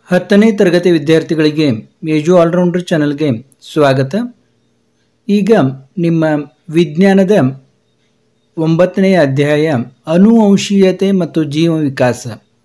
ಹತ್ತನೇ ತರಗತಿ ವಿದ್ಯಾರ್ಥಿಗಳಿಗೆ ಮೇಜು ಆಲ್ರೌಂಡರ್ ಚಾನಲ್ಗೆ ಸ್ವಾಗತ ಈಗ ನಿಮ್ಮ ವಿಜ್ಞಾನದ ಒಂಬತ್ತನೆಯ ಅಧ್ಯಾಯ ಅನುವಂಶೀಯತೆ ಮತ್ತು ಜೀವ ವಿಕಾಸ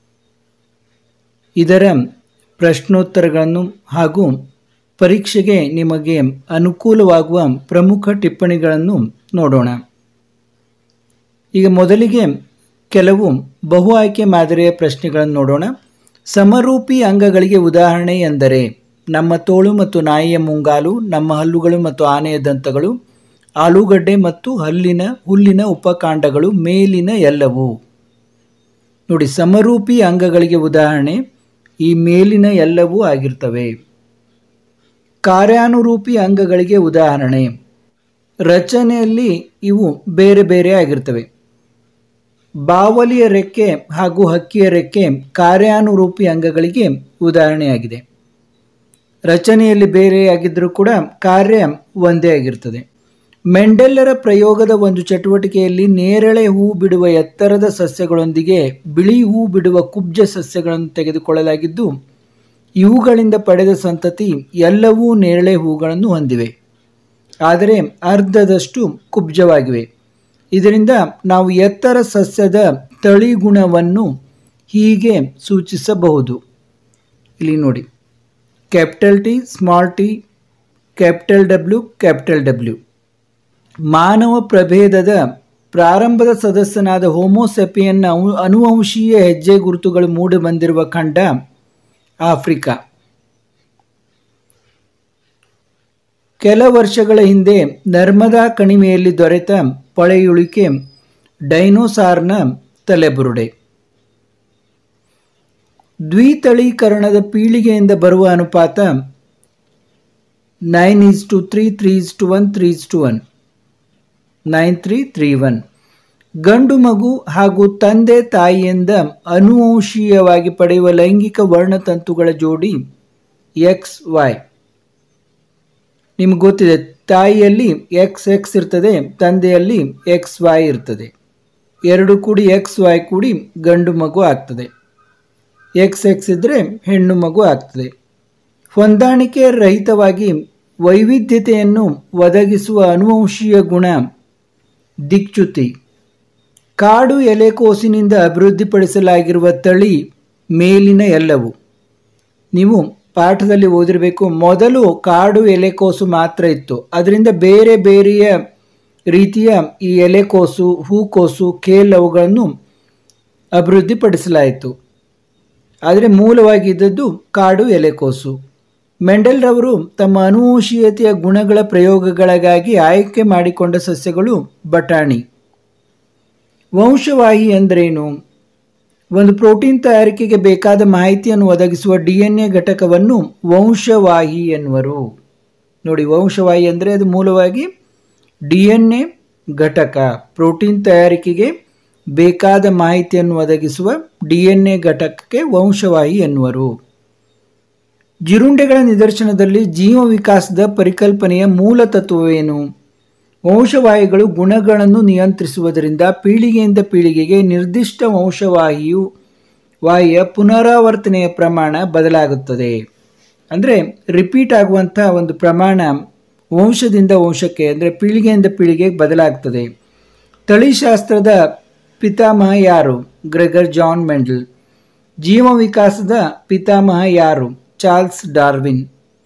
ಇದರ ಪ್ರಶ್ನೋತ್ತರಗಳನ್ನು ಹಾಗೂ ಪರೀಕ್ಷೆಗೆ ನಿಮಗೆ ಅನುಕೂಲವಾಗುವ ಪ್ರಮುಖ ಟಿಪ್ಪಣಿಗಳನ್ನು ನೋಡೋಣ ಈಗ ಮೊದಲಿಗೆ ಕೆಲವು ಬಹು ಆಯ್ಕೆ ಮಾದರಿಯ ಪ್ರಶ್ನೆಗಳನ್ನು ನೋಡೋಣ ಸಮರೂಪಿ ಅಂಗಗಳಿಗೆ ಉದಾಹರಣೆ ಎಂದರೆ ನಮ್ಮ ತೋಳು ಮತ್ತು ನಾಯಿಯ ಮುಂಗಾಲು ನಮ್ಮ ಹಲ್ಲುಗಳು ಮತ್ತು ಆನೆಯ ದಂತಗಳು ಆಲೂಗಡ್ಡೆ ಮತ್ತು ಹಲ್ಲಿನ ಹುಲ್ಲಿನ ಉಪಕಾಂಡಗಳು ಮೇಲಿನ ಎಲ್ಲವೂ ನೋಡಿ ಸಮರೂಪಿ ಅಂಗಗಳಿಗೆ ಉದಾಹರಣೆ ಈ ಮೇಲಿನ ಎಲ್ಲವೂ ಆಗಿರ್ತವೆ ಕಾರ್ಯಾನುರೂಪಿ ಅಂಗಗಳಿಗೆ ಉದಾಹರಣೆ ರಚನೆಯಲ್ಲಿ ಇವು ಬೇರೆ ಬೇರೆ ಆಗಿರ್ತವೆ ಬಾವಲಿಯ ರೆಕ್ಕೆ ಹಾಗೂ ಹಕ್ಕಿಯ ರೆಕ್ಕೆ ಕಾರ್ಯಾನುರೂಪಿ ಅಂಗಗಳಿಗೆ ಉದಾಹರಣೆಯಾಗಿದೆ ರಚನೆಯಲ್ಲಿ ಬೇರೆಯಾಗಿದ್ದರೂ ಕೂಡ ಕಾರ್ಯ ಒಂದೇ ಆಗಿರ್ತದೆ ಮೆಂಡೆಲ್ಲರ ಪ್ರಯೋಗದ ಒಂದು ಚಟುವಟಿಕೆಯಲ್ಲಿ ನೇರಳೆ ಹೂ ಬಿಡುವ ಎತ್ತರದ ಸಸ್ಯಗಳೊಂದಿಗೆ ಬಿಳಿ ಹೂ ಬಿಡುವ ಕುಬ್ಜ ಸಸ್ಯಗಳನ್ನು ತೆಗೆದುಕೊಳ್ಳಲಾಗಿದ್ದು ಇವುಗಳಿಂದ ಪಡೆದ ಸಂತತಿ ಎಲ್ಲವೂ ನೇರಳೆ ಹೂಗಳನ್ನು ಹೊಂದಿವೆ ಆದರೆ ಅರ್ಧದಷ್ಟು ಕುಬ್ಜವಾಗಿವೆ ಇದರಿಂದ ನಾವು ಎತ್ತರ ಸಸ್ಯದ ತಳಿಗುಣವನ್ನು ಹೀಗೆ ಸೂಚಿಸಬಹುದು ಇಲ್ಲಿ ನೋಡಿ capital T small T capital W capital W ಮಾನವ ಪ್ರಭೇದದ ಪ್ರಾರಂಭದ ಸದಸ್ಯನಾದ ಹೋಮೋಸೆಪಿಯನ್ನ ಅನುವಂಶೀಯ ಹೆಜ್ಜೆ ಗುರುತುಗಳು ಮೂಡಿ ಬಂದಿರುವ ಖಂಡ ಆಫ್ರಿಕಾ ಕೆಲ ವರ್ಷಗಳ ಹಿಂದೆ ನರ್ಮದಾ ಕಣಿವೆಯಲ್ಲಿ ದೊರೆತ ಪಳೆಯುಳಿಕೆ ಡೈನೋಸಾರ್ನ ತಲೆಬುರುಡೆ ದ್ವಿತಳೀಕರಣದ ಪೀಳಿಗೆಯಿಂದ ಬರುವ ಅನುಪಾತ nine is to three three is to one three is to one nine three three one ಗಂಡು ಮಗು ಹಾಗೂ ತಂದೆ ತಾಯಿಯಿಂದ ಅನುವಂಶೀಯವಾಗಿ ಪಡೆಯುವ ಲೈಂಗಿಕ ವರ್ಣತಂತುಗಳ ಜೋಡಿ ಎಕ್ಸ್ ವೈ ನಿಮ್ಗೆ ಗೊತ್ತಿದೆ ತಾಯಿಯಲ್ಲಿ ಎಕ್ಸ್ ಎಕ್ಸ್ ಇರ್ತದೆ ತಂದೆಯಲ್ಲಿ ಎಕ್ಸ್ ವೈ ಇರ್ತದೆ ಎರಡು ಕೂಡಿ ಎಕ್ಸ್ ವೈ ಕೂಡಿ ಗಂಡು ಮಗು ಆಗ್ತದೆ ಎಕ್ಸ್ ಎಕ್ಸ್ ಇದ್ದರೆ ಹೆಣ್ಣು ಮಗು ಆಗ್ತದೆ ಹೊಂದಾಣಿಕೆ ರಹಿತವಾಗಿ ವೈವಿಧ್ಯತೆಯನ್ನು ಒದಗಿಸುವ ಅನುವಂಶೀಯ ಗುಣ ದಿಕ್ಚ್ಯುತಿ ಕಾಡು ಎಲೆಕೋಸಿನಿಂದ ಅಭಿವೃದ್ಧಿಪಡಿಸಲಾಗಿರುವ ತಳಿ ಮೇಲಿನ ಎಲ್ಲವು ನೀವು ಪಾಠದಲ್ಲಿ ಓದಿರಬೇಕು ಮೊದಲು ಕಾಡು ಎಲೆಕೋಸು ಮಾತ್ರ ಇತ್ತು ಅದರಿಂದ ಬೇರೆ ಬೇರೆಯ ರೀತಿಯ ಈ ಎಲೆಕೋಸು ಹೂಕೋಸು ಕೇಲ್ ಅವುಗಳನ್ನು ಅಭಿವೃದ್ಧಿಪಡಿಸಲಾಯಿತು ಆದರೆ ಮೂಲವಾಗಿ ಇದ್ದದ್ದು ಕಾಡು ಎಲೆಕೋಸು ಮೆಂಡೆಲ್ರವರು ತಮ್ಮ ಅನುವಂಶೀಯತೆಯ ಗುಣಗಳ ಪ್ರಯೋಗಗಳಿಗಾಗಿ ಆಯ್ಕೆ ಮಾಡಿಕೊಂಡ ಸಸ್ಯಗಳು ಬಟಾಣಿ ವಂಶವಾಹಿ ಎಂದರೇನು ಒಂದು ಪ್ರೋಟೀನ್ ತಯಾರಿಕೆಗೆ ಬೇಕಾದ ಮಾಹಿತಿಯನ್ನು ಒದಗಿಸುವ ಡಿ ಎನ್ ಎ ಘಟಕವನ್ನು ವಂಶವಾಹಿ ಎನ್ನುವರು ನೋಡಿ ವಂಶವಾಹಿ ಅಂದರೆ ಅದು ಮೂಲವಾಗಿ ಡಿ ಎನ್ ಎ ಘಟಕ ಪ್ರೋಟೀನ್ ತಯಾರಿಕೆಗೆ ಬೇಕಾದ ಮಾಹಿತಿಯನ್ನು ಒದಗಿಸುವ ಡಿ ಎನ್ ಎ ಘಟಕಕ್ಕೆ ವಂಶವಾಹಿ ಎನ್ನುವರು ಜಿರುಂಡೆಗಳ ನಿದರ್ಶನದಲ್ಲಿ ಜೀವ ವಿಕಾಸದ ಪರಿಕಲ್ಪನೆಯ ಮೂಲ ತತ್ವವೇನು ವಂಶವಾಹಿಗಳು ಗುಣಗಳನ್ನು ನಿಯಂತ್ರಿಸುವುದರಿಂದ ಪೀಳಿಗೆಯಿಂದ ಪೀಳಿಗೆಗೆ ನಿರ್ದಿಷ್ಟ ವಂಶವಾಹಿಯು ವಾಹಿಯ ಪುನರಾವರ್ತನೆಯ ಪ್ರಮಾಣ ಬದಲಾಗುತ್ತದೆ ಅಂದರೆ ರಿಪೀಟ್ ಆಗುವಂಥ ಒಂದು ಪ್ರಮಾಣ ವಂಶದಿಂದ ವಂಶಕ್ಕೆ ಅಂದರೆ ಪೀಳಿಗೆಯಿಂದ ಪೀಳಿಗೆಗೆ ಬದಲಾಗ್ತದೆ ತಳಿಶಾಸ್ತ್ರದ ಪಿತಾಮಹ ಯಾರು ಗ್ರೆಗರ್ ಜಾನ್ ಮೆಂಡಲ್ ಜೀವ ವಿಕಾಸದ ಪಿತಾಮಹ ಯಾರು ಚಾರ್ಲ್ಸ್ ಡಾರ್ವಿನ್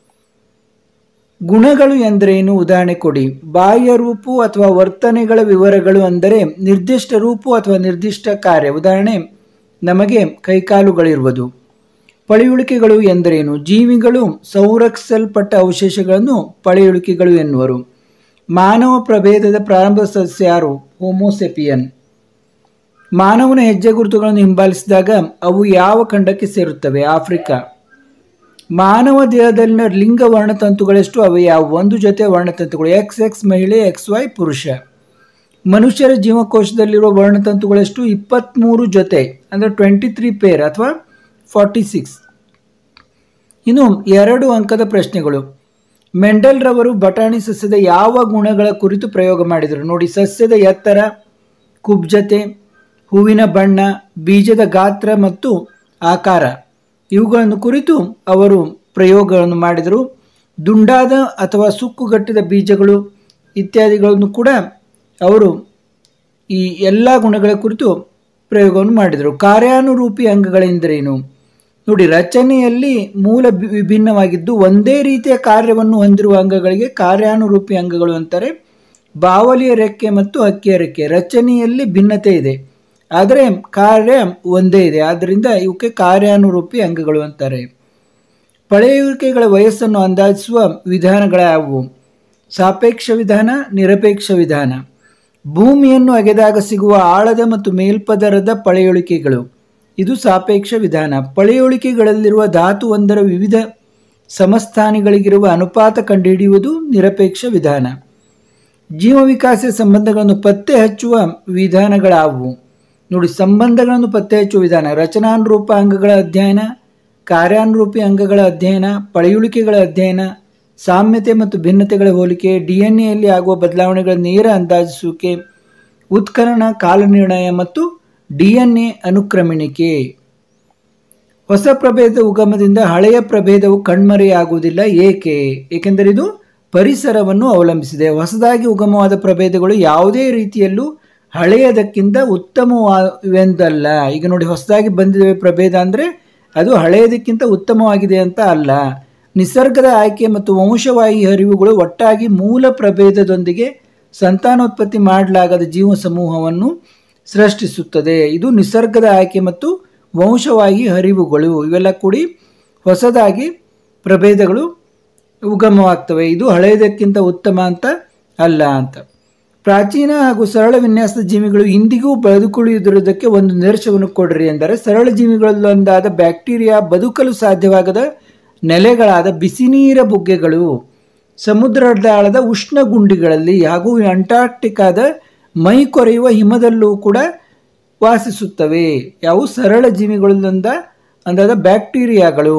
ಗುಣಗಳು ಎಂದರೇನು ಉದಾಹರಣೆ ಕೊಡಿ ಬಾಹ್ಯ ರೂಪು ಅಥವಾ ವರ್ತನೆಗಳ ವಿವರಗಳು ಅಂದರೆ ನಿರ್ದಿಷ್ಟ ರೂಪು ಅಥವಾ ನಿರ್ದಿಷ್ಟ ಕಾರ್ಯ ಉದಾಹರಣೆ ನಮಗೆ ಕೈಕಾಲುಗಳಿರುವುದು ಪಳೆಯುಳಿಕೆಗಳು ಎಂದರೇನು ಜೀವಿಗಳು ಸಂರಕ್ಷಿಸಲ್ಪಟ್ಟ ಅವಶೇಷಗಳನ್ನು ಪಳೆಯುಳಿಕೆಗಳು ಎನ್ನುವರು ಮಾನವ ಪ್ರಭೇದದ ಪ್ರಾರಂಭ ಸಸ್ಯ ಯಾರು ಹೋಮೋಸೆಪಿಯನ್ ಮಾನವನ ಹೆಜ್ಜೆ ಗುರುತುಗಳನ್ನು ಹಿಂಬಾಲಿಸಿದಾಗ ಅವು ಯಾವ ಖಂಡಕ್ಕೆ ಸೇರುತ್ತವೆ ಆಫ್ರಿಕಾ ಮಾನವ ದೇಹದಲ್ಲಿನ ಲಿಂಗ ವರ್ಣತಂತುಗಳೆಷ್ಟು ಅವು ಯಾವ ಒಂದು ಜೊತೆ ವರ್ಣತಂತುಗಳು ಎಕ್ಸ್ ಎಕ್ಸ್ ಮಹಿಳೆ ಎಕ್ಸ್ ವೈ ಪುರುಷ ಮನುಷ್ಯರ ಜೀವಕೋಶದಲ್ಲಿರುವ ವರ್ಣತಂತುಗಳೆಷ್ಟು ಇಪ್ಪತ್ತ್ಮೂರು ಜೊತೆ ಅಂದರೆ ಟ್ವೆಂಟಿ ತ್ರೀ ಪೇರ್ ಅಥವಾ ಫಾರ್ಟಿ ಸಿಕ್ಸ್ ಇನ್ನು ಎರಡು ಅಂಕದ ಪ್ರಶ್ನೆಗಳು ಮೆಂಡಲ್ರವರು ಬಟಾಣಿ ಸಸ್ಯದ ಯಾವ ಗುಣಗಳ ಕುರಿತು ಪ್ರಯೋಗ ಮಾಡಿದರು ನೋಡಿ ಸಸ್ಯದ ಎತ್ತರ ಕುಬ್ಜತೆ ಹೂವಿನ ಬಣ್ಣ ಬೀಜದ ಗಾತ್ರ ಮತ್ತು ಆಕಾರ ಇವುಗಳನ್ನು ಕುರಿತು ಅವರು ಪ್ರಯೋಗಗಳನ್ನು ಮಾಡಿದರು ದುಂಡಾದ ಅಥವಾ ಸುಕ್ಕುಗಟ್ಟಿದ ಬೀಜಗಳು ಇತ್ಯಾದಿಗಳನ್ನು ಕೂಡ ಅವರು ಈ ಎಲ್ಲ ಗುಣಗಳ ಕುರಿತು ಪ್ರಯೋಗವನ್ನು ಮಾಡಿದರು ಕಾರ್ಯಾನುರೂಪಿ ಅಂಗಗಳೆಂದರೇನು ನೋಡಿ ರಚನೆಯಲ್ಲಿ ಮೂಲ ಬಿ- ವಿಭಿನ್ನವಾಗಿದ್ದು ಒಂದೇ ರೀತಿಯ ಕಾರ್ಯವನ್ನು ಹೊಂದಿರುವ ಅಂಗಗಳಿಗೆ ಕಾರ್ಯಾನುರೂಪಿ ಅಂಗಗಳು ಅಂತಾರೆ ಬಾವಲಿಯ ರೆಕ್ಕೆ ಮತ್ತು ಹಕ್ಕಿಯ ರೆಕ್ಕೆ ರಚನೆಯಲ್ಲಿ ಭಿನ್ನತೆ ಇದೆ ಆದರೆ ಕಾರ್ಯ ಒಂದೇ ಇದೆ ಆದ್ದರಿಂದ ಇವಕ್ಕೆ ಕಾರ್ಯಾನುರೂಪಿ ಅಂಗಗಳು ಅಂತಾರೆ ಪಳೆಯುವಿಕೆಗಳ ವಯಸ್ಸನ್ನು ಅಂದಾಜಿಸುವ ವಿಧಾನಗಳ್ಯಾವುವು ಸಾಪೇಕ್ಷ ವಿಧಾನ ನಿರಪೇಕ್ಷ ವಿಧಾನ ಭೂಮಿಯನ್ನು ಅಗೆದಾಗ ಸಿಗುವ ಆಳದ ಮತ್ತು ಮೇಲ್ಪದರದ ಪಳೆಯುಳಿಕೆಗಳು ಇದು ಸಾಪೇಕ್ಷ ವಿಧಾನ ಪಳೆಯುಳಿಕೆಗಳಲ್ಲಿರುವ ಧಾತುವೊಂದರ ವಿವಿಧ ಸಮಸ್ಥಾನಿಗಳಿಗಿರುವ ಅನುಪಾತ ಕಂಡುಹಿಡಿಯುವುದು ನಿರಪೇಕ್ಷ ವಿಧಾನ ಜೀವ ವಿಕಾಸ ಸಂಬಂಧಗಳನ್ನು ಪತ್ತೆ ಹಚ್ಚುವ ವಿಧಾನಗಳಾವುವು ನೋಡಿ ಸಂಬಂಧಗಳನ್ನು ಪತ್ತೆ ಹಚ್ಚುವ ವಿಧಾನ ರಚನಾನುರೂಪ ಅಂಗಗಳ ಅಧ್ಯಯನ ಕಾರ್ಯಾನುರೂಪಿ ಅಂಗಗಳ ಅಧ್ಯಯನ ಪಳೆಯುಳಿಕೆಗಳ ಅಧ್ಯಯನ ಸಾಮ್ಯತೆ ಮತ್ತು ಭಿನ್ನತೆಗಳ ಹೋಲಿಕೆ ಡಿ ಎನ್ ಎಯಲ್ಲಿ ಆಗುವ ಬದಲಾವಣೆಗಳ ನೇರ ಅಂದಾಜಿಸುವಿಕೆ ಉತ್ಕರಣ ಕಾಲನಿರ್ಣಯ ಮತ್ತು ಡಿ ಎನ್ ಎ ಅನುಕ್ರಮಣಿಕೆ ಹೊಸ ಪ್ರಭೇದ ಉಗಮದಿಂದ ಹಳೆಯ ಪ್ರಭೇದವು ಕಣ್ಮರೆಯಾಗುವುದಿಲ್ಲ ಏಕೆ ಏಕೆಂದರೆ ಇದು ಪರಿಸರವನ್ನು ಅವಲಂಬಿಸಿದೆ ಹೊಸದಾಗಿ ಉಗಮವಾದ ಪ್ರಭೇದಗಳು ಯಾವುದೇ ರೀತಿಯಲ್ಲೂ ಹಳೆಯದಕ್ಕಿಂತ ಉತ್ತಮವೆಂದಲ್ಲ ಈಗ ನೋಡಿ ಹೊಸದಾಗಿ ಬಂದಿದೆ ಪ್ರಭೇದ ಅಂದರೆ ಅದು ಹಳೆಯದಕ್ಕಿಂತ ಉತ್ತಮವಾಗಿದೆ ಅಂತ ಅಲ್ಲ ನಿಸರ್ಗದ ಆಯ್ಕೆ ಮತ್ತು ವಂಶವಾಹಿ ಹರಿವುಗಳು ಒಟ್ಟಾಗಿ ಮೂಲ ಪ್ರಭೇದದೊಂದಿಗೆ ಸಂತಾನೋತ್ಪತ್ತಿ ಮಾಡಲಾಗದ ಜೀವ ಸಮೂಹವನ್ನು ಸೃಷ್ಟಿಸುತ್ತದೆ ಇದು ನಿಸರ್ಗದ ಆಯ್ಕೆ ಮತ್ತು ವಂಶವಾಹಿ ಹರಿವುಗಳು ಇವೆಲ್ಲ ಕೂಡಿ ಹೊಸದಾಗಿ ಪ್ರಭೇದಗಳು ಉಗಮವಾಗ್ತವೆ ಇದು ಹಳೆಯದಕ್ಕಿಂತ ಉತ್ತಮ ಅಂತ ಅಲ್ಲ ಅಂತ ಪ್ರಾಚೀನ ಹಾಗೂ ಸರಳ ವಿನ್ಯಾಸದ ಜೀವಿಗಳು ಇಂದಿಗೂ ಬದುಕುಳಿಯುವುದಕ್ಕೆ ಒಂದು ನಿದರ್ಶನವನ್ನು ಕೊಡ್ರಿ ಎಂದರೆ ಸರಳ ಜೀವಿಗಳಲ್ಲೊಂದಾದ ಬ್ಯಾಕ್ಟೀರಿಯಾ ಬದುಕಲು ಸಾಧ್ಯವಾಗದ ನೆಲೆಗಳಾದ ಬಿಸಿನೀರ ಬುಗ್ಗೆಗಳು ಸಮುದ್ರದಾಳದ ಉಷ್ಣ ಗುಂಡಿಗಳಲ್ಲಿ ಹಾಗೂ ಅಂಟಾರ್ಟಿಕಾದ ಮೈ ಕೊರೆಯುವ ಹಿಮದಲ್ಲೂ ಕೂಡ ವಾಸಿಸುತ್ತವೆ ಯಾವು ಸರಳ ಜೀವಿಗಳಲ್ಲೊಂದ ಅಂದಾದ ಬ್ಯಾಕ್ಟೀರಿಯಾಗಳು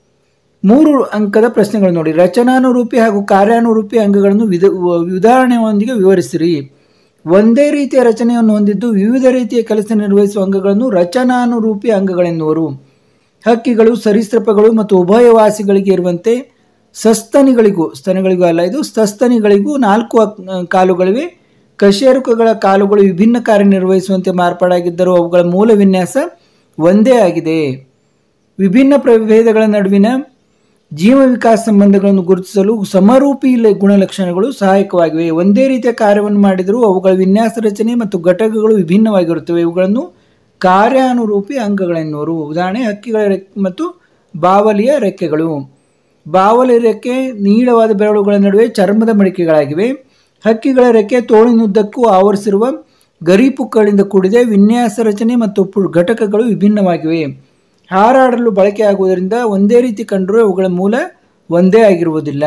ಮೂರು ಅಂಕದ ಪ್ರಶ್ನೆಗಳು ನೋಡಿ ರಚನಾನುರೂಪಿ ಹಾಗೂ ಕಾರ್ಯಾನುರೂಪಿ ಅಂಗಗಳನ್ನು ವಿಧ ಉದಾಹರಣೆಯೊಂದಿಗೆ ವಿವರಿಸಿರಿ ಒಂದೇ ರೀತಿಯ ರಚನೆಯನ್ನು ಹೊಂದಿದ್ದು ವಿವಿಧ ರೀತಿಯ ಕೆಲಸ ನಿರ್ವಹಿಸುವ ಅಂಗಗಳನ್ನು ರಚನಾನುರೂಪಿ ಅಂಗಗಳೆನ್ನುವರು ಹಕ್ಕಿಗಳು ಸರೀಸೃಪಗಳು ಮತ್ತು ಉಭಯವಾಸಿಗಳಿಗೆ ಇರುವಂತೆ ಸಸ್ತನಿಗಳಿಗೂ ಸ್ತನಿಗಳಿಗೂ ಅಲ್ಲ ಇದು ಸಸ್ತನಿಗಳಿಗೂ ನಾಲ್ಕು ಅಕ್- ಕಾಲುಗಳಿವೆ ಕಶೇರುಕಗಳ ಕಾಲುಗಳು ವಿಭಿನ್ನ ಕಾರ್ಯನಿರ್ವಹಿಸುವಂತೆ ಮಾರ್ಪಾಡಾಗಿದ್ದರೂ ಅವುಗಳ ಮೂಲ ವಿನ್ಯಾಸ ಒಂದೇ ಆಗಿದೆ ವಿಭಿನ್ನ ಪ್ರಭೇದಗಳ ನಡುವಿನ ಜೀವ ವಿಕಾಸ ಸಂಬಂಧಗಳನ್ನು ಗುರುತಿಸಲು ಸಮರೂಪಿ ಲ- ಗುಣಲಕ್ಷಣಗಳು ಸಹಾಯಕವಾಗಿವೆ ಒಂದೇ ರೀತಿಯ ಕಾರ್ಯವನ್ನು ಮಾಡಿದರೂ ಅವುಗಳ ವಿನ್ಯಾಸ ರಚನೆ ಮತ್ತು ಘಟಕಗಳು ವಿಭಿನ್ನವಾಗಿರುತ್ತವೆ ಇವುಗಳನ್ನು ಕಾರ್ಯಾನುರೂಪಿ ಅಂಗಗಳೆನ್ನುವರು ಉದಾಹರಣೆ ಹಕ್ಕಿಗಳ ರೆಕ್ಕೆ ಮತ್ತು ಬಾವಲಿಯ ರೆಕ್ಕೆಗಳು ಬಾವಲಿ ರೆಕ್ಕೆ ನೀಳವಾದ ಬೆರಳುಗಳ ನಡುವೆ ಚರ್ಮದ ಮಡಿಕೆಗಳಾಗಿವೆ ಹಕ್ಕಿಗಳ ರೆಕ್ಕೆ ತೋಳಿನುದ್ದಕ್ಕೂ ಆವರಿಸಿರುವ ಗರಿಪುಕ್ಕಗಳಿಂದ ಕೂಡಿದೆ ವಿನ್ಯಾಸ ರಚನೆ ಮತ್ತು ಪು- ಘಟಕಗಳು ವಿಭಿನ್ನವಾಗಿವೆ ಹಾರಾಡಲು ಬಳಕೆಯಾಗುವುದರಿಂದ ಒಂದೇ ರೀತಿ ಕಂಡರೂ ಅವುಗಳ ಮೂಲ ಒಂದೇ ಆಗಿರುವುದಿಲ್ಲ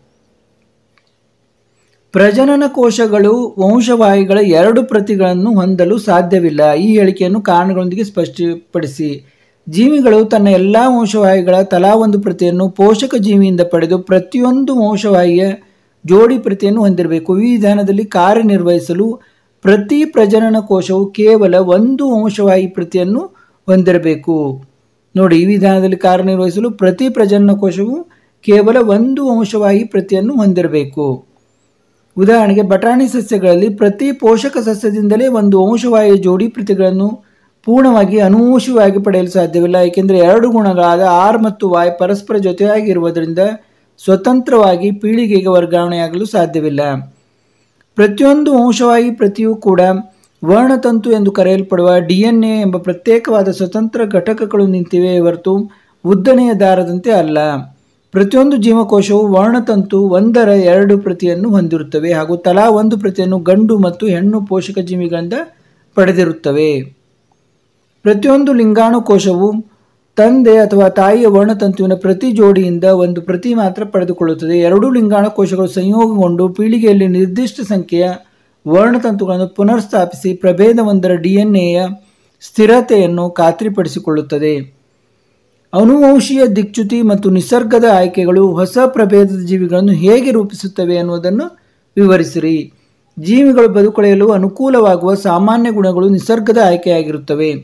ಪ್ರಜನನ ಕೋಶಗಳು ವಂಶವಾಹಿಗಳ ಎರಡು ಪ್ರತಿಗಳನ್ನು ಹೊಂದಲು ಸಾಧ್ಯವಿಲ್ಲ ಈ ಹೇಳಿಕೆಯನ್ನು ಕಾರಣಗಳೊಂದಿಗೆ ಸ್ಪಷ್ಟಪಡಿಸಿ ಜೀವಿಗಳು ತನ್ನ ಎಲ್ಲ ವಂಶವಾಹಿಗಳ ತಲಾ ಒಂದು ಪ್ರತಿಯನ್ನು ಪೋಷಕ ಜೀವಿಯಿಂದ ಪಡೆದು ಪ್ರತಿಯೊಂದು ವಂಶವಾಹಿಯ ಜೋಡಿ ಪ್ರತಿಯನ್ನು ಹೊಂದಿರಬೇಕು ಈ ವಿಧಾನದಲ್ಲಿ ಕಾರ್ಯನಿರ್ವಹಿಸಲು ಪ್ರತಿ ಪ್ರಜನನ ಕೋಶವು ಕೇವಲ ಒಂದು ವಂಶವಾಹಿ ಪ್ರತಿಯನ್ನು ಹೊಂದಿರಬೇಕು ನೋಡಿ ಈ ವಿಧಾನದಲ್ಲಿ ಕಾರ್ಯನಿರ್ವಹಿಸಲು ಪ್ರತಿ ಪ್ರಜನನ ಕೋಶವು ಕೇವಲ ಒಂದು ವಂಶವಾಹಿ ಪ್ರತಿಯನ್ನು ಹೊಂದಿರಬೇಕು ಉದಾಹರಣೆಗೆ ಬಟಾಣಿ ಸಸ್ಯಗಳಲ್ಲಿ ಪ್ರತಿ ಪೋಷಕ ಸಸ್ಯದಿಂದಲೇ ಒಂದು ವಂಶವಾಹಿಯ ಜೋಡಿ ಪ್ರತಿಗಳನ್ನು ಪೂರ್ಣವಾಗಿ ಅನುವಂಶಿಕವಾಗಿ ಪಡೆಯಲು ಸಾಧ್ಯವಿಲ್ಲ ಏಕೆಂದರೆ ಎರಡು ಗುಣಗಳಾದ ಆರ್ ಮತ್ತು ವಾಯ್ ಪರಸ್ಪರ ಜೊತೆಯಾಗಿರುವುದರಿಂದ ಸ್ವತಂತ್ರವಾಗಿ ಪೀಳಿಗೆಗೆ ವರ್ಗಾವಣೆಯಾಗಲು ಸಾಧ್ಯವಿಲ್ಲ ಪ್ರತಿಯೊಂದು ವಂಶವಾಹಿ ಪ್ರತಿಯೂ ಕೂಡ ವರ್ಣತಂತು ಎಂದು ಕರೆಯಲ್ಪಡುವ ಡಿ ಎನ್ ಎ ಎಂಬ ಪ್ರತ್ಯೇಕವಾದ ಸ್ವತಂತ್ರ ಘಟಕಗಳು ನಿಂತಿವೆ ಹೊರತು ಉದ್ದನೆಯ ದಾರದಂತೆ ಅಲ್ಲ ಪ್ರತಿಯೊಂದು ಜೀವಕೋಶವು ವರ್ಣತಂತು ಒಂದರ ಎರಡು ಪ್ರತಿಯನ್ನು ಹೊಂದಿರುತ್ತವೆ ಹಾಗೂ ತಲಾ ಒಂದು ಪ್ರತಿಯನ್ನು ಗಂಡು ಮತ್ತು ಹೆಣ್ಣು ಪೋಷಕ ಜೀವಿಗಳಿಂದ ಪಡೆದಿರುತ್ತವೆ ಪ್ರತಿಯೊಂದು ಲಿಂಗಾಣು ಕೋಶವು ತಂದೆ ಅಥವಾ ತಾಯಿಯ ವರ್ಣತಂತುವಿನ ಪ್ರತಿ ಜೋಡಿಯಿಂದ ಒಂದು ಪ್ರತಿ ಮಾತ್ರ ಪಡೆದುಕೊಳ್ಳುತ್ತದೆ ಎರಡೂ ಲಿಂಗಾಣು ಕೋಶಗಳು ಸಂಯೋಗಗೊಂಡು ಪೀಳಿಗೆಯಲ್ಲಿ ನಿರ್ದಿಷ್ಟ ಸಂಖ್ಯೆಯ ವರ್ಣತಂತುಗಳನ್ನು ಪುನರ್ಸ್ಥಾಪಿಸಿ ಪ್ರಭೇದವೊಂದರ ಡಿ ಎನ್ ಎಯ ಸ್ಥಿರತೆಯನ್ನು ಖಾತ್ರಿಪಡಿಸಿಕೊಳ್ಳುತ್ತದೆ ಅನುವಂಶೀಯ ದಿಕ್ಚ್ಯುತಿ ಮತ್ತು ನಿಸರ್ಗದ ಆಯ್ಕೆಗಳು ಹೊಸ ಪ್ರಭೇದದ ಜೀವಿಗಳನ್ನು ಹೇಗೆ ರೂಪಿಸುತ್ತವೆ ಅನ್ನುವುದನ್ನು ವಿವರಿಸಿರಿ ಜೀವಿಗಳು ಬದುಕುಳಿಯಲು ಅನುಕೂಲವಾಗುವ ಸಾಮಾನ್ಯ ಗುಣಗಳು ನಿಸರ್ಗದ ಆಯ್ಕೆಯಾಗಿರುತ್ತವೆ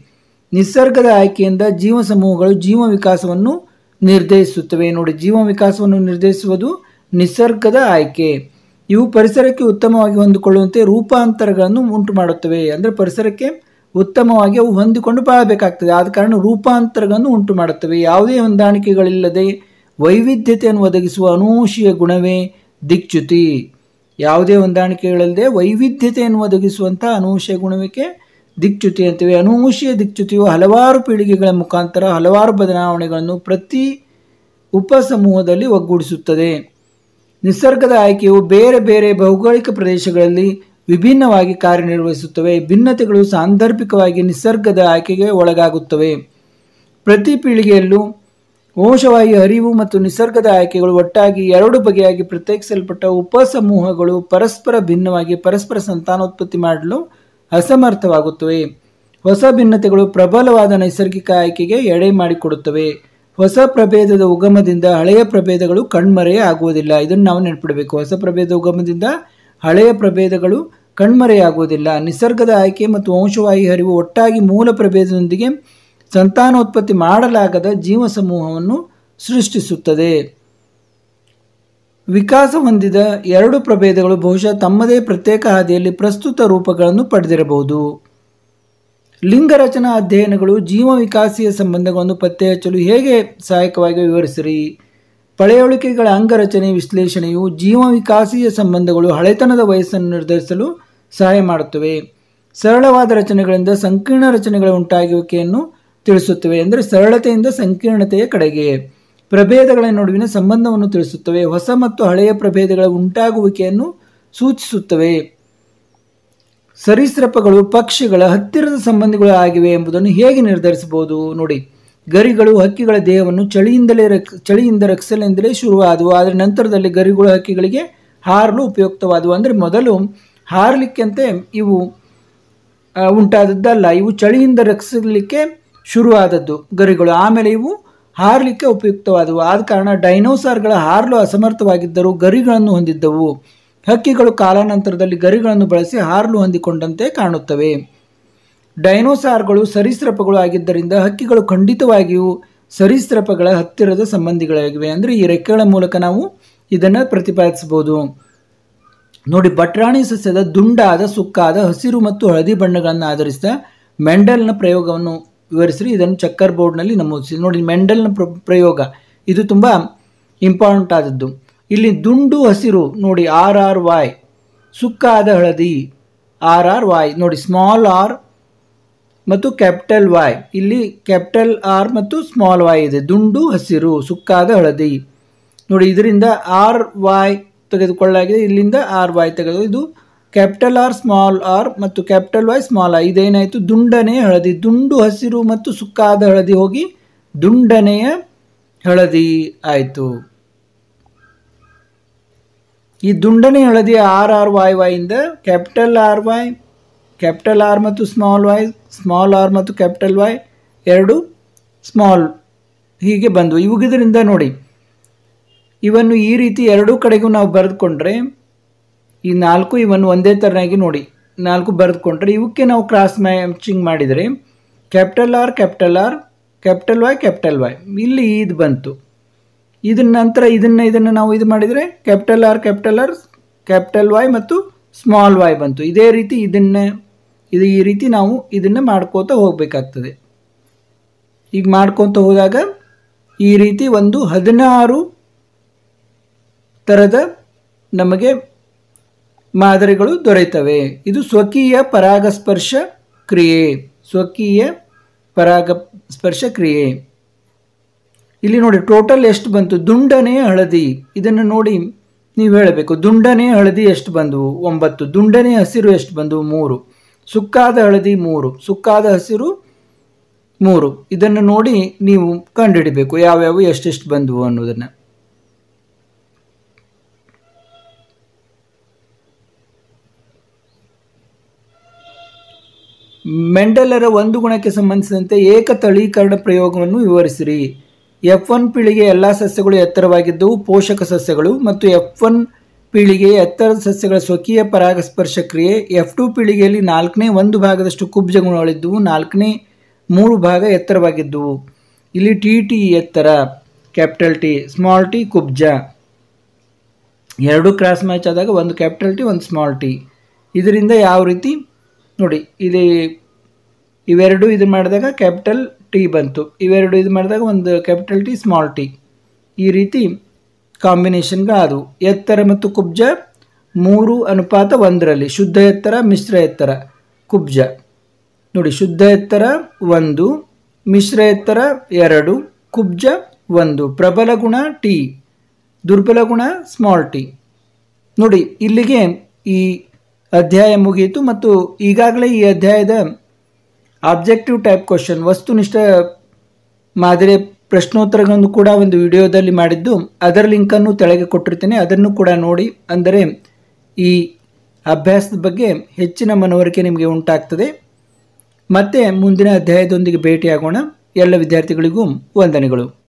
ನಿಸರ್ಗದ ಆಯ್ಕೆಯಿಂದ ಜೀವ ಸಮೂಹಗಳು ಜೀವ ವಿಕಾಸವನ್ನು ನಿರ್ಧರಿಸುತ್ತವೆ ನೋಡಿ ಜೀವ ವಿಕಾಸವನ್ನು ನಿರ್ಧರಿಸುವುದು ನಿಸರ್ಗದ ಆಯ್ಕೆ ಇವು ಪರಿಸರಕ್ಕೆ ಉತ್ತಮವಾಗಿ ಹೊಂದಿಕೊಳ್ಳುವಂತೆ ರೂಪಾಂತರಗಳನ್ನು ಉಂಟು ಮಾಡುತ್ತವೆ ಅಂದರೆ ಪರಿಸರಕ್ಕೆ ಉತ್ತಮವಾಗಿ ಅವು ಹೊಂದಿಕೊಂಡು ಬಾಳಬೇಕಾಗ್ತದೆ ಆದ ಕಾರಣ ರೂಪಾಂತರಗಳನ್ನು ಉಂಟು ಮಾಡುತ್ತವೆ ಯಾವುದೇ ಹೊಂದಾಣಿಕೆಗಳಿಲ್ಲದೆ ವೈವಿಧ್ಯತೆಯನ್ನು ಒದಗಿಸುವ ಅನೂಷಿಯ ಗುಣವೇ ದಿಕ್ಚ್ಯುತಿ ಯಾವುದೇ ಹೊಂದಾಣಿಕೆಗಳಿಲ್ಲದೆ ವೈವಿಧ್ಯತೆಯನ್ನು ಒದಗಿಸುವಂಥ ಅನೂಷಿಯ ಗುಣವಿಕೆ ದಿಕ್ಚ್ಯುತಿ ಅಂತೀವಿ ಅನೂಷಿಯ ದಿಕ್ಚ್ಯುತಿಯು ಹಲವಾರು ಪೀಳಿಗೆಗಳ ಮುಖಾಂತರ ಹಲವಾರು ಬದಲಾವಣೆಗಳನ್ನು ಪ್ರತಿ ಉಪಸಮೂಹದಲ್ಲಿ ಒಗ್ಗೂಡಿಸುತ್ತದೆ ನಿಸರ್ಗದ ಆಯ್ಕೆಯು ಬೇರೆ ಬೇರೆ ಭೌಗೋಳಿಕ ಪ್ರದೇಶಗಳಲ್ಲಿ ವಿಭಿನ್ನವಾಗಿ ಕಾರ್ಯನಿರ್ವಹಿಸುತ್ತವೆ ಭಿನ್ನತೆಗಳು ಸಾಂದರ್ಭಿಕವಾಗಿ ನಿಸರ್ಗದ ಆಯ್ಕೆಗೆ ಒಳಗಾಗುತ್ತವೆ ಪ್ರತಿ ಪೀಳಿಗೆಯಲ್ಲೂ ವಂಶವಾಹಿ ಹರಿವು ಮತ್ತು ನಿಸರ್ಗದ ಆಯ್ಕೆಗಳು ಒಟ್ಟಾಗಿ ಎರಡು ಬಗೆಯಾಗಿ ಪ್ರತ್ಯೇಕಿಸಲ್ಪಟ್ಟ ಉಪಸಮೂಹಗಳು ಪರಸ್ಪರ ಭಿನ್ನವಾಗಿ ಪರಸ್ಪರ ಸಂತಾನೋತ್ಪತ್ತಿ ಮಾಡಲು ಅಸಮರ್ಥವಾಗುತ್ತವೆ ಹೊಸ ಭಿನ್ನತೆಗಳು ಪ್ರಬಲವಾದ ನೈಸರ್ಗಿಕ ಆಯ್ಕೆಗೆ ಎಡೆ ಮಾಡಿಕೊಡುತ್ತವೆ ಹೊಸ ಪ್ರಭೇದದ ಉಗಮದಿಂದ ಹಳೆಯ ಪ್ರಭೇದಗಳು ಕಣ್ಮರೆಯ ಆಗುವುದಿಲ್ಲ ಇದನ್ನು ನಾವು ನೆನಪಿಡಬೇಕು ಹೊಸ ಪ್ರಭೇದ ಉಗಮದಿಂದ ಹಳೆಯ ಪ್ರಭೇದಗಳು ಕಣ್ಮರೆಯಾಗುವುದಿಲ್ಲ ನಿಸರ್ಗದ ಆಯ್ಕೆ ಮತ್ತು ವಂಶವಾಹಿ ಹರಿವು ಒಟ್ಟಾಗಿ ಮೂಲ ಪ್ರಭೇದದೊಂದಿಗೆ ಸಂತಾನೋತ್ಪತ್ತಿ ಮಾಡಲಾಗದ ಜೀವ ಸಮೂಹವನ್ನು ಸೃಷ್ಟಿಸುತ್ತದೆ ವಿಕಾಸ ಹೊಂದಿದ ಎರಡು ಪ್ರಭೇದಗಳು ಬಹುಶಃ ತಮ್ಮದೇ ಪ್ರತ್ಯೇಕ ಹಾದಿಯಲ್ಲಿ ಪ್ರಸ್ತುತ ರೂಪಗಳನ್ನು ಪಡೆದಿರಬಹುದು ಲಿಂಗ ರಚನಾ ಅಧ್ಯಯನಗಳು ಜೀವ ವಿಕಾಸೀಯ ಸಂಬಂಧಗಳನ್ನು ಪತ್ತೆ ಹಚ್ಚಲು ಹೇಗೆ ಸಹಾಯಕವಾಗಿ ವಿವರಿಸಿರಿ ಪಳೆಯುಳಿಕೆಗಳ ಅಂಗರಚನೆ ವಿಶ್ಲೇಷಣೆಯು ಜೀವ ವಿಕಾಸೀಯ ಸಂಬಂಧಗಳು ಹಳೆತನದ ವಯಸ್ಸನ್ನು ನಿರ್ಧರಿಸಲು ಸಹಾಯ ಮಾಡುತ್ತವೆ ಸರಳವಾದ ರಚನೆಗಳಿಂದ ಸಂಕೀರ್ಣ ರಚನೆಗಳ ಉಂಟಾಗುವಿಕೆಯನ್ನು ತಿಳಿಸುತ್ತವೆ ಅಂದರೆ ಸರಳತೆಯಿಂದ ಸಂಕೀರ್ಣತೆಯ ಕಡೆಗೆ ಪ್ರಭೇದಗಳ ನಡುವಿನ ಸಂಬಂಧವನ್ನು ತಿಳಿಸುತ್ತವೆ ಹೊಸ ಮತ್ತು ಹಳೆಯ ಪ್ರಭೇದಗಳ ಉಂಟಾಗುವಿಕೆಯನ್ನು ಸೂಚಿಸುತ್ತವೆ ಸರೀಸೃಪಗಳು ಪಕ್ಷಿಗಳ ಹತ್ತಿರದ ಸಂಬಂಧಿಗಳು ಆಗಿವೆ ಎಂಬುದನ್ನು ಹೇಗೆ ನಿರ್ಧರಿಸಬಹುದು ನೋಡಿ ಗರಿಗಳು ಹಕ್ಕಿಗಳ ದೇಹವನ್ನು ಚಳಿಯಿಂದಲೇ ರಕ್ ಚಳಿಯಿಂದ ರಕ್ಷಲೆಂದಲೇ ಶುರುವಾದವು ಆದರೆ ನಂತರದಲ್ಲಿ ಗರಿಗಳು ಹಕ್ಕಿಗಳಿಗೆ ಹಾರಲು ಉಪಯುಕ್ತವಾದವು ಅಂದರೆ ಮೊದಲು ಹಾರಲಿಕ್ಕಂತೆ ಇವು ಆ, ಉಂಟಾದದ್ದಲ್ಲ ಇವು ಚಳಿಯಿಂದ ರಕ್ಷಿಸಲಿಕ್ಕೆ ಶುರುವಾದದ್ದು ಗರಿಗಳು ಆಮೇಲೆ ಇವು ಹಾರಲಿಕ್ಕೆ ಉಪಯುಕ್ತವಾದವು ಆದ ಕಾರಣ ಡೈನೋಸಾರ್ಗಳ ಹಾರಲು ಅಸಮರ್ಥವಾಗಿದ್ದರೂ ಗರಿಗಳನ್ನು ಹೊಂದಿದ್ದವು ಹಕ್ಕಿಗಳು ಕಾಲಾನಂತರದಲ್ಲಿ ಗರಿಗಳನ್ನು ಬಳಸಿ ಹಾರಲು ಹೊಂದಿಕೊಂಡಂತೆ ಕಾಣುತ್ತವೆ ಡೈನೋಸಾರ್ಗಳು ಸರೀಸೃಪಗಳು ಆಗಿದ್ದರಿಂದ ಹಕ್ಕಿಗಳು ಖಂಡಿತವಾಗಿಯೂ ಸರೀಸೃಪಗಳ ಹತ್ತಿರದ ಸಂಬಂಧಿಗಳಾಗಿವೆ ಅಂದರೆ ಈ ರೆಕ್ಕೆಗಳ ಮೂಲಕ ನಾವು ಇದನ್ನು ಪ್ರತಿಪಾದಿಸಬಹುದು ನೋಡಿ ಬಟ್ರಾಣಿ ಸಸ್ಯದ ದುಂಡಾದ ಸುಕ್ಕಾದ ಹಸಿರು ಮತ್ತು ಹಳದಿ ಬಣ್ಣಗಳನ್ನು ಆಧರಿಸಿದ ಮೆಂಡಲ್ನ ಪ್ರಯೋಗವನ್ನು ವಿವರಿಸಿರಿ ಇದನ್ನು ಚಕ್ಕರ್ ಬೋರ್ಡ್ನಲ್ಲಿ ನಮೂದಿಸಿ ನೋಡಿ ಮೆಂಡಲ್ನ ಪ್ರ ಪ್ರಯೋಗ ಇದು ತುಂಬ ಇಂಪಾರ್ಟೆಂಟ್ ಆದದ್ದು ಇಲ್ಲಿ ದುಂಡು ಹಸಿರು ನೋಡಿ ಆರ್ ಆರ್ ವಾಯ್ ಸುಕ್ಕಾದ ಹಳದಿ ಆರ್ ಆರ್ ವಾಯ್ ನೋಡಿ ಸ್ಮಾಲ್ ಆರ್ ಮತ್ತು ಕ್ಯಾಪಿಟಲ್ ವಾಯ್ ಇಲ್ಲಿ ಕ್ಯಾಪಿಟಲ್ ಆರ್ ಮತ್ತು ಸ್ಮಾಲ್ ವಾಯ್ ಇದೆ ದುಂಡು ಹಸಿರು ಸುಕ್ಕಾದ ಹಳದಿ ನೋಡಿ ಇದರಿಂದ ಆರ್ ವಾಯ್ ತೆಗೆದುಕೊಳ್ಳಲಾಗಿದೆ ಇಲ್ಲಿಂದ ಆರ್ ವಾಯ್ ತೆಗೆದು ಇದು ಕ್ಯಾಪಿಟಲ್ ಆರ್ ಸ್ಮಾಲ್ ಆರ್ ಮತ್ತು ಕ್ಯಾಪಿಟಲ್ ವೈ ಸ್ಮಾಲ್ ಆರ್ ಇದೇನಾಯಿತು ದುಂಡನೆಯ ಹಳದಿ ದುಂಡು ಹಸಿರು ಮತ್ತು ಸುಕ್ಕಾದ ಹಳದಿ ಹೋಗಿ ದುಂಡನೆಯ ಹಳದಿ ಆಯಿತು ಈ ದುಂಡನೆ ಹಳದಿ ಆರ್ ಆರ್ ವಾಯ್ ವಾಯಿಂದ capital R Y capital R ಮತ್ತು ಸ್ಮಾಲ್ ವಾಯ್ ಸ್ಮಾಲ್ ಆರ್ ಮತ್ತು ಕ್ಯಾಪಿಟಲ್ ವಾಯ್ ಎರಡು ಸ್ಮಾಲ್ ಹೀಗೆ ಬಂದವು ಇವುಗಿದ್ರಿಂದ ನೋಡಿ ಇವನ್ನು ಈ ರೀತಿ ಎರಡೂ ಕಡೆಗೂ ನಾವು ಬರೆದುಕೊಂಡ್ರೆ ಈ ನಾಲ್ಕು ಇವನ್ನು ಒಂದೇ ಥರನಾಗಿ ನೋಡಿ ನಾಲ್ಕು ಬರೆದುಕೊಂಡ್ರೆ ಇವಕ್ಕೆ ನಾವು ಕ್ರಾಸ್ ಮ್ಯಾಚಿಂಗ್ ಮಾಡಿದರೆ capital R capital R capital Y capital Y ಇಲ್ಲಿ ಇದು ಬಂತು ಇದನ್ನ ನಂತರ ಇದನ್ನು ಇದನ್ನು ನಾವು ಇದು ಮಾಡಿದರೆ capital R capital R capital Y ಮತ್ತು ಸ್ಮಾಲ್ ವೈ ಬಂತು ಇದೇ ರೀತಿ ಇದನ್ನು ಇದು ಈ ರೀತಿ ನಾವು ಇದನ್ನು ಮಾಡ್ಕೋತಾ ಹೋಗಬೇಕಾಗ್ತದೆ ಈಗ ಮಾಡ್ಕೊತ ಹೋದಾಗ ಈ ರೀತಿ ಒಂದು ಹದಿನಾರು ಥರದ ನಮಗೆ ಮಾದರಿಗಳು ದೊರೆಯುತ್ತವೆ ಇದು ಸ್ವಕೀಯ ಪರಾಗಸ್ಪರ್ಶ ಕ್ರಿಯೆ ಸ್ವಕೀಯ ಪರಾಗಸ್ಪರ್ಶ ಕ್ರಿಯೆ ಇಲ್ಲಿ ನೋಡಿ ಟೋಟಲ್ ಎಷ್ಟು ಬಂತು ದುಂಡನೆ ಹಳದಿ ಇದನ್ನು ನೋಡಿ ನೀವು ಹೇಳಬೇಕು ದುಂಡನೆ ಹಳದಿ ಎಷ್ಟು ಬಂದವು ಒಂಬತ್ತು ದುಂಡನೆ ಹಸಿರು ಎಷ್ಟು ಬಂದವು ಮೂರು ಸುಕ್ಕಾದ ಹಳದಿ ಮೂರು ಸುಕ್ಕಾದ ಹಸಿರು ಮೂರು ಇದನ್ನು ನೋಡಿ ನೀವು ಕಂಡುಹಿಡಿಬೇಕು ಯಾವ್ಯಾವು ಎಷ್ಟೆಷ್ಟು ಬಂದವು ಅನ್ನೋದನ್ನು ಮೆಂಡಲರ ಒಂದು ಗುಣಕ್ಕೆ ಸಂಬಂಧಿಸಿದಂತೆ ಏಕತಳೀಕರಣ ಪ್ರಯೋಗವನ್ನು ವಿವರಿಸಿರಿ ಎಫ್ ಒನ್ ಪೀಳಿಗೆ ಎಲ್ಲ ಸಸ್ಯಗಳು ಎತ್ತರವಾಗಿದ್ದವು ಪೋಷಕ ಸಸ್ಯಗಳು ಮತ್ತು ಎಫ್ ಒನ್ ಪೀಳಿಗೆಯ ಎತ್ತರದ ಸಸ್ಯಗಳ ಸ್ವಕೀಯ ಪರಾಗಸ್ಪರ್ಶ ಕ್ರಿಯೆ ಎಫ್ ಟು ಪೀಳಿಗೆಯಲ್ಲಿ ನಾಲ್ಕನೇ ಒಂದು ಭಾಗದಷ್ಟು ಕುಬ್ಜ ಗುಣಗಳಿದ್ದವು ನಾಲ್ಕನೇ ಮೂರು ಭಾಗ ಎತ್ತರವಾಗಿದ್ದುವು ಇಲ್ಲಿ ಟಿ ಟಿ ಎತ್ತರ ಕ್ಯಾಪಿಟಲ್ ಟಿ ಸ್ಮಾಲ್ ಟಿ ಕುಬ್ಜ ಎರಡು ಕ್ರಾಸ್ ಮ್ಯಾಚ್ ಆದಾಗ ಒಂದು ಕ್ಯಾಪಿಟಲ್ ಟಿ ಒಂದು ಸ್ಮಾಲ್ ಟಿ ಇದರಿಂದ ಯಾವ ರೀತಿ ನೋಡಿ ಇಲ್ಲಿ ಇವೆರಡು ಇದು ಮಾಡಿದಾಗ ಕ್ಯಾಪಿಟಲ್ ಟಿ ಬಂತು ಇವೆರಡು ಇದು ಮಾಡಿದಾಗ ಒಂದು ಕ್ಯಾಪಿಟಲ್ ಟಿ ಸ್ಮಾಲ್ ಟಿ ಈ ರೀತಿ ಕಾಂಬಿನೇಷನ್ಗಳಾದವು ಎತ್ತರ ಮತ್ತು ಕುಬ್ಜ ಮೂರು ಅನುಪಾತ ಒಂದರಲ್ಲಿ ಶುದ್ಧ ಎತ್ತರ ಮಿಶ್ರ ಎತ್ತರ ಕುಬ್ಜ ನೋಡಿ ಶುದ್ಧ ಎತ್ತರ ಒಂದು ಮಿಶ್ರ ಎತ್ತರ ಎರಡು ಕುಬ್ಜ ಒಂದು ಪ್ರಬಲ ಗುಣ ಟಿ ದುರ್ಬಲ ಗುಣ ಸ್ಮಾಲ್ ಟಿ ನೋಡಿ ಇಲ್ಲಿಗೆ ಈ ಅಧ್ಯಾಯ ಮುಗಿಯಿತು ಮತ್ತು ಈಗಾಗಲೇ ಈ ಅಧ್ಯಾಯದ ಆಬ್ಜೆಕ್ಟಿವ್ ಟೈಪ್ ಕ್ವಶನ್ ವಸ್ತುನಿಷ್ಠ ಮಾದರಿಯ ಪ್ರಶ್ನೋತ್ತರಗಳನ್ನು ಕೂಡ ಒಂದು ವಿಡಿಯೋದಲ್ಲಿ ಮಾಡಿದ್ದು ಅದರ ಲಿಂಕನ್ನು ತೆಳಗೆ ಕೊಟ್ಟಿರ್ತೇನೆ ಅದನ್ನು ಕೂಡ ನೋಡಿ ಅಂದರೆ ಈ ಅಭ್ಯಾಸದ ಬಗ್ಗೆ ಹೆಚ್ಚಿನ ಮನವರಿಕೆ ನಿಮಗೆ ಉಂಟಾಗ್ತದೆ ಮತ್ತೆ ಮುಂದಿನ ಅಧ್ಯಾಯದೊಂದಿಗೆ ಭೇಟಿಯಾಗೋಣ ಎಲ್ಲ ವಿದ್ಯಾರ್ಥಿಗಳಿಗೂ ವಂದನೆಗಳು